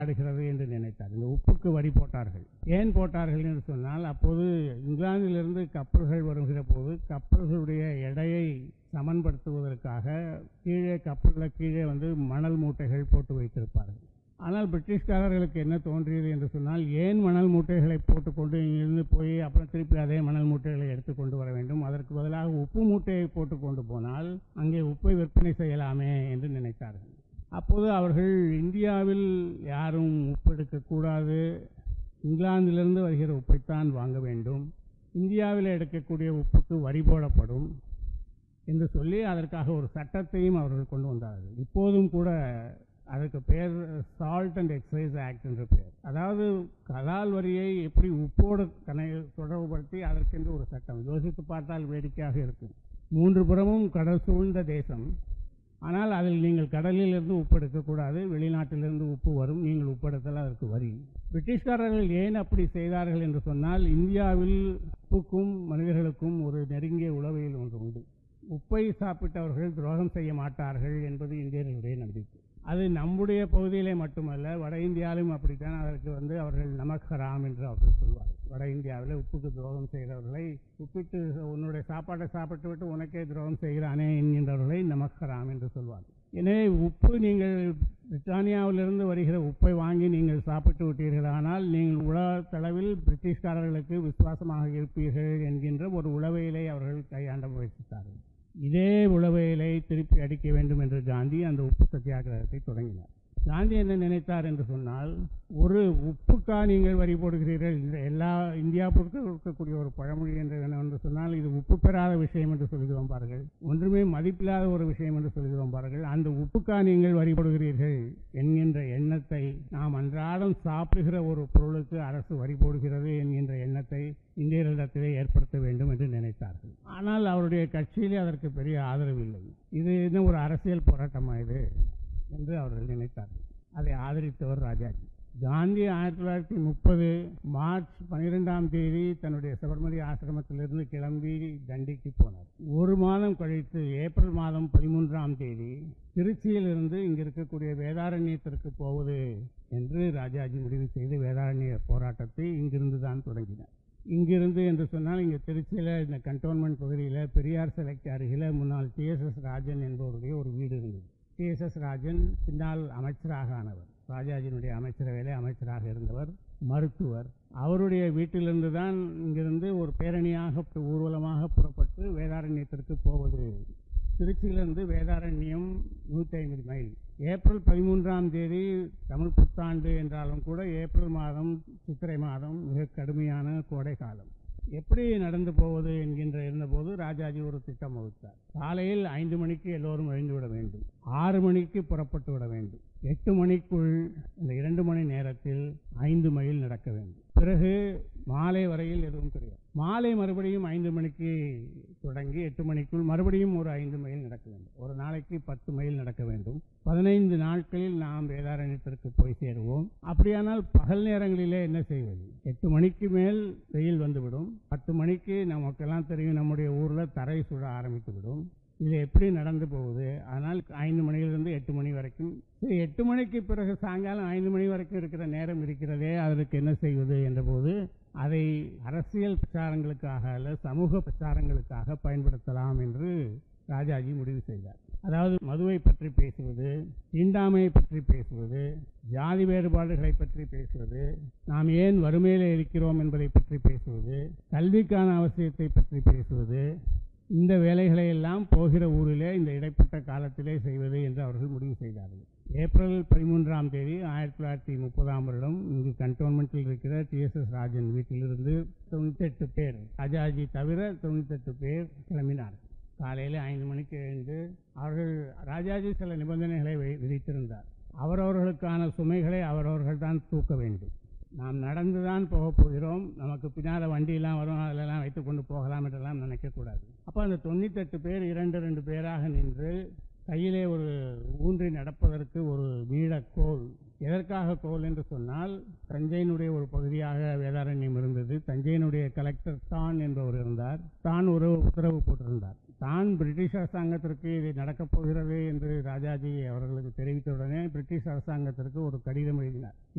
ஆடுகிறது என்று நினைத்தார் இந்த உப்புக்கு வரி போட்டார்கள் ஏன் போட்டார்கள் என்று சொன்னால் அப்போது இங்கிலாந்திலிருந்து கப்பல்கள் வருகிற போது கப்பல்களுடைய எடையை சமன்படுத்துவதற்காக கீழே கப்பலில் கீழே வந்து மணல் மூட்டைகள் போட்டு வைத்திருப்பார்கள் ஆனால் பிரிட்டிஷ்காரர்களுக்கு என்ன தோன்றியது என்று சொன்னால் ஏன் மணல் மூட்டைகளை போட்டுக்கொண்டு இங்கிருந்து போய் அப்புறம் திருப்பி அதே மணல் மூட்டைகளை எடுத்துக்கொண்டு வர வேண்டும் அதற்கு பதிலாக உப்பு மூட்டையை போட்டுக்கொண்டு போனால் அங்கே உப்பை விற்பனை செய்யலாமே என்று நினைத்தார்கள் அப்போது அவர்கள் இந்தியாவில் யாரும் உப்பு எடுக்கக்கூடாது இங்கிலாந்திலிருந்து வருகிற உப்பைத்தான் வாங்க வேண்டும் இந்தியாவில் எடுக்கக்கூடிய உப்புக்கு வரி போடப்படும் என்று சொல்லி அதற்காக ஒரு சட்டத்தையும் அவர்கள் கொண்டு வந்தார்கள் இப்போதும் கூட அதுக்கு பேர் சால்ட் அண்ட் எக்ஸைஸ் ஆக்ட் என்ற பெயர் அதாவது கலால் வரியை எப்படி உப்போடு கணை தொடர்புபடுத்தி அதற்கென்று ஒரு சட்டம் யோசித்து பார்த்தால் வேடிக்கையாக இருக்கும் மூன்று புறமும் கடல் சூழ்ந்த தேசம் ஆனால் அதில் நீங்கள் கடலில் இருந்து உப்பு எடுக்கக்கூடாது வெளிநாட்டிலிருந்து உப்பு வரும் நீங்கள் உப்பு எடுத்தால் அதற்கு வரி பிரிட்டிஷ்காரர்கள் ஏன் அப்படி செய்தார்கள் என்று சொன்னால் இந்தியாவில் உப்புக்கும் மனிதர்களுக்கும் ஒரு நெருங்கிய உளவியல் ஒன்று உண்டு உப்பை சாப்பிட்டவர்கள் துரோகம் செய்ய மாட்டார்கள் என்பது இந்தியர்களுடைய நம்பிக்கை அது நம்முடைய பகுதியிலே மட்டுமல்ல வட இந்தியாவிலும் அப்படித்தான் அதற்கு வந்து அவர்கள் நமக் ஹராம் என்று அவர்கள் சொல்வார்கள் வட இந்தியாவில் உப்புக்கு துரோகம் செய்கிறவர்களை உப்பிட்டு உன்னுடைய சாப்பாட்டை சாப்பிட்டு விட்டு உனக்கே துரோகம் செய்கிறானே என்கின்றவர்களை நமக் ஹராம் என்று சொல்வார்கள் எனவே உப்பு நீங்கள் பிரிட்டானியாவிலிருந்து வருகிற உப்பை வாங்கி நீங்கள் சாப்பிட்டு விட்டீர்களானால் நீங்கள் உலகளவில் பிரிட்டிஷ்காரர்களுக்கு விசுவாசமாக இருப்பீர்கள் என்கின்ற ஒரு உளவியலை அவர்கள் கையாண்ட முயற்சித்தார்கள் இதே உளவியலை திருப்பி அடிக்க வேண்டும் என்று காந்தி அந்த உப்பு சத்தியாகிரகத்தை தொடங்கினார் காந்தி என்ன நினைத்தார் என்று சொன்னால் ஒரு உப்புக்கா நீங்கள் வரி போடுகிறீர்கள் இந்த எல்லா இந்தியா பொறுத்த இருக்கக்கூடிய ஒரு பழமொழி என்று என்று சொன்னால் இது உப்பு பெறாத விஷயம் என்று சொல்கிறோம் பாருங்கள் ஒன்றுமே மதிப்பில்லாத ஒரு விஷயம் என்று சொல்கிறோம் பாருங்கள் அந்த உப்புக்கா நீங்கள் வரி போடுகிறீர்கள் என்கின்ற எண்ணத்தை நாம் அன்றாடம் சாப்பிடுகிற ஒரு பொருளுக்கு அரசு வரி போடுகிறது என்கின்ற எண்ணத்தை இந்தியர்களிடத்திலே ஏற்படுத்த வேண்டும் என்று நினைத்தார்கள் ஆனால் அவருடைய கட்சியிலே அதற்கு பெரிய ஆதரவு இல்லை இது என்ன ஒரு அரசியல் போராட்டமா இது என்று அவர்கள் நினைத்தார்கள் அதை ஆதரித்தவர் ராஜாஜி காந்தி ஆயிரத்தி தொள்ளாயிரத்தி முப்பது மார்ச் பன்னிரெண்டாம் தேதி தன்னுடைய சபர்மதி ஆசிரமத்திலிருந்து கிளம்பி தண்டிக்கு போனார் ஒரு மாதம் கழித்து ஏப்ரல் மாதம் பதிமூன்றாம் தேதி திருச்சியிலிருந்து இங்கு இருக்கக்கூடிய வேதாரண்யத்திற்கு போவது என்று ராஜாஜி முடிவு செய்து வேதாரண்ய போராட்டத்தை இங்கிருந்து தான் தொடங்கினார் இங்கிருந்து என்று சொன்னால் இங்கே திருச்சியில் இந்த கண்டோன்மெண்ட் பகுதியில் பெரியார் சிலைக்கு அருகில் முன்னாள் டிஎஸ்எஸ் ராஜன் என்பவருடைய ஒரு வீடு இருந்தது டிஎஸ்எஸ் ராஜன் பின்னால் அமைச்சராக ஆனவர் ராஜாஜியினுடைய அமைச்சரவையிலே அமைச்சராக இருந்தவர் மருத்துவர் அவருடைய வீட்டிலிருந்து தான் இங்கிருந்து ஒரு பேரணியாக ஊர்வலமாக புறப்பட்டு வேதாரண்யத்திற்கு போவது திருச்சியிலிருந்து வேதாரண்யம் நூற்றி ஐம்பது மைல் ஏப்ரல் பதிமூன்றாம் தேதி தமிழ் புத்தாண்டு என்றாலும் கூட ஏப்ரல் மாதம் சித்திரை மாதம் மிக கடுமையான கோடை காலம் எப்படி நடந்து போவது என்கின்ற இருந்தபோது ராஜாஜி ஒரு திட்டம் வகுத்தார் காலையில் ஐந்து மணிக்கு எல்லோரும் எழுந்து விட வேண்டும் ஆறு மணிக்கு புறப்பட்டு விட வேண்டும் எட்டு மணிக்குள் இந்த இரண்டு மணி நேரத்தில் ஐந்து மைல் நடக்க வேண்டும் பிறகு மாலை வரையில் எதுவும் கிடையாது மாலை மறுபடியும் ஐந்து மணிக்கு தொடங்கி எட்டு மணிக்குள் மறுபடியும் ஒரு ஐந்து மைல் நடக்க வேண்டும் ஒரு நாளைக்கு பத்து மைல் நடக்க வேண்டும் பதினைந்து நாட்களில் நாம் வேதாரண்யத்திற்கு போய் சேருவோம் அப்படியானால் பகல் நேரங்களிலே என்ன செய்வது எட்டு மணிக்கு மேல் வெயில் வந்துவிடும் பத்து மணிக்கு நமக்கெல்லாம் தெரியும் நம்முடைய ஊரில் தரை சுட ஆரம்பித்து விடும் இது எப்படி நடந்து போகுது அதனால் ஐந்து மணியிலிருந்து எட்டு மணி வரைக்கும் சரி எட்டு மணிக்கு பிறகு சாயங்காலம் ஐந்து மணி வரைக்கும் இருக்கிற நேரம் இருக்கிறதே அதற்கு என்ன செய்வது என்றபோது அதை அரசியல் பிரச்சாரங்களுக்காக அல்ல சமூக பிரச்சாரங்களுக்காக பயன்படுத்தலாம் என்று ராஜாஜி முடிவு செய்தார் அதாவது மதுவை பற்றி பேசுவது தீண்டாமையை பற்றி பேசுவது ஜாதி வேறுபாடுகளை பற்றி பேசுவது நாம் ஏன் வறுமையில் இருக்கிறோம் என்பதை பற்றி பேசுவது கல்விக்கான அவசியத்தை பற்றி பேசுவது இந்த வேலைகளை எல்லாம் போகிற ஊரிலே இந்த இடைப்பட்ட காலத்திலே செய்வது என்று அவர்கள் முடிவு செய்தார்கள் ஏப்ரல் பதிமூன்றாம் தேதி ஆயிரத்தி தொள்ளாயிரத்தி முப்பதாம் வருடம் இங்கு கண்டோன்மெண்ட்டில் இருக்கிற டிஎஸ்எஸ் ராஜன் வீட்டிலிருந்து தொண்ணூத்தெட்டு பேர் ராஜாஜி தவிர தொண்ணூத்தெட்டு பேர் கிளம்பினார்கள் காலையில் ஐந்து மணிக்கு எழுந்து அவர்கள் ராஜாஜி சில நிபந்தனைகளை வி- விதித்திருந்தார் அவரவர்களுக்கான சுமைகளை அவரவர்கள் தான் தூக்க வேண்டும் நாம் நடந்து தான் போக போகிறோம் நமக்கு பின்னால் வண்டியெல்லாம் வரும் அதிலெல்லாம் வைத்து கொண்டு போகலாம் என்றெல்லாம் நினைக்கக்கூடாது அப்போ அந்த தொண்ணூத்தெட்டு பேர் இரண்டு ரெண்டு பேராக நின்று கையிலே ஒரு ஊன்றி நடப்பதற்கு ஒரு நீளக்கோல் எதற்காக கோல் என்று சொன்னால் தஞ்சையினுடைய ஒரு பகுதியாக வேதாரண்யம் இருந்தது தஞ்சையினுடைய கலெக்டர் தான் என்பவர் இருந்தார் தான் ஒரு உத்தரவு போட்டிருந்தார் தான் பிரிட்டிஷ் அரசாங்கத்திற்கு இது நடக்கப் போகிறது என்று ராஜாஜி அவர்களுக்கு தெரிவித்தவுடனே பிரிட்டிஷ் அரசாங்கத்திற்கு ஒரு கடிதம் எழுதினார்